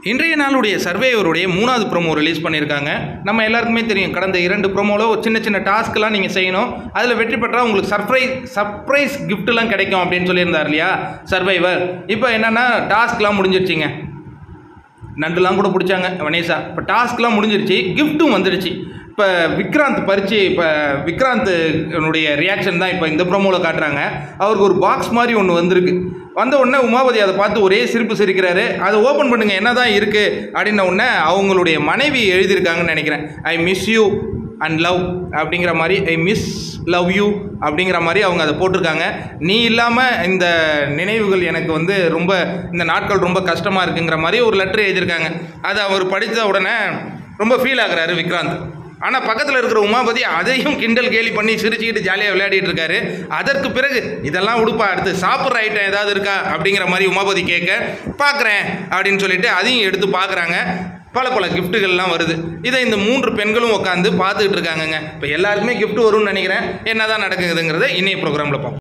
இன்றைய நாளுடைய சர்வேயருடைய மூணாவது ப்ரோமோ ரிலீஸ் பண்ணியிருக்காங்க நம்ம எல்லாருக்குமே தெரியும் கடந்த இரண்டு ப்ரோமோவில் ஒரு சின்ன சின்ன டாஸ்க்லாம் நீங்கள் செய்யணும் அதில் வெற்றி பெற்றால் உங்களுக்கு சர்ப்ரைஸ் சர்ப்ரைஸ் கிஃப்ட்லாம் கிடைக்கும் அப்படின்னு சொல்லியிருந்தார் இல்லையா சர்வைவர் இப்போ என்னென்னா டாஸ்க்லாம் முடிஞ்சிருச்சுங்க நண்டுலாம் கூட பிடிச்சாங்க வனேஷா இப்போ டாஸ்க்லாம் முடிஞ்சிருச்சு கிஃப்ட்டும் வந்துடுச்சு இப்போ விக்ராந்த் பறித்து இப்போ விக்ராந்த்னுடைய ரியாக்ஷன் தான் இப்போ இந்த ப்ரோமோவில் காட்டுறாங்க அவருக்கு ஒரு பாக்ஸ் மாதிரி ஒன்று வந்திருக்கு வந்த உடனே உமாபதி அதை பார்த்து ஒரே சிரிப்பு சிரிக்கிறாரு அதை ஓப்பன் பண்ணுங்க என்ன தான் இருக்குது அப்படின்ன உடனே அவங்களுடைய மனைவி எழுதியிருக்காங்கன்னு நினைக்கிறேன் I miss you and love அப்படிங்கிற மாதிரி ஐ மிஸ் லவ் யூ அப்படிங்கிற மாதிரி அவங்க அதை போட்டிருக்காங்க நீ இல்லாமல் இந்த நினைவுகள் எனக்கு வந்து ரொம்ப இந்த நாட்கள் ரொம்ப கஷ்டமாக இருக்குங்கிற மாதிரி ஒரு லெட்டர் எழுதியிருக்காங்க அதை அவர் படித்த உடனே ரொம்ப ஃபீல் ஆகுறாரு விக்ராந்த் ஆனால் பக்கத்தில் இருக்கிற உமாபதி அதையும் கிண்டல் கேலி பண்ணி சிரிச்சுக்கிட்டு ஜாலியாக விளையாடிட்டு இருக்காரு அதற்கு பிறகு இதெல்லாம் உடுப்பா அடுத்து சாப்பிட்ற ஐட்டம் ஏதாவது இருக்கா அப்படிங்கிற மாதிரி உமாபதி கேட்க பார்க்குறேன் அப்படின்னு சொல்லிட்டு அதையும் எடுத்து பார்க்குறாங்க பல பல கிஃப்ட்டுகள்லாம் வருது இதை இந்த மூன்று பெண்களும் உட்காந்து பார்த்துக்கிட்டு இருக்காங்கங்க இப்போ எல்லாருக்குமே gift வரும்னு நினைக்கிறேன் என்ன தான் நடக்குதுங்கிறத இன்னைய ப்ரோக்ராமில் பார்ப்போம்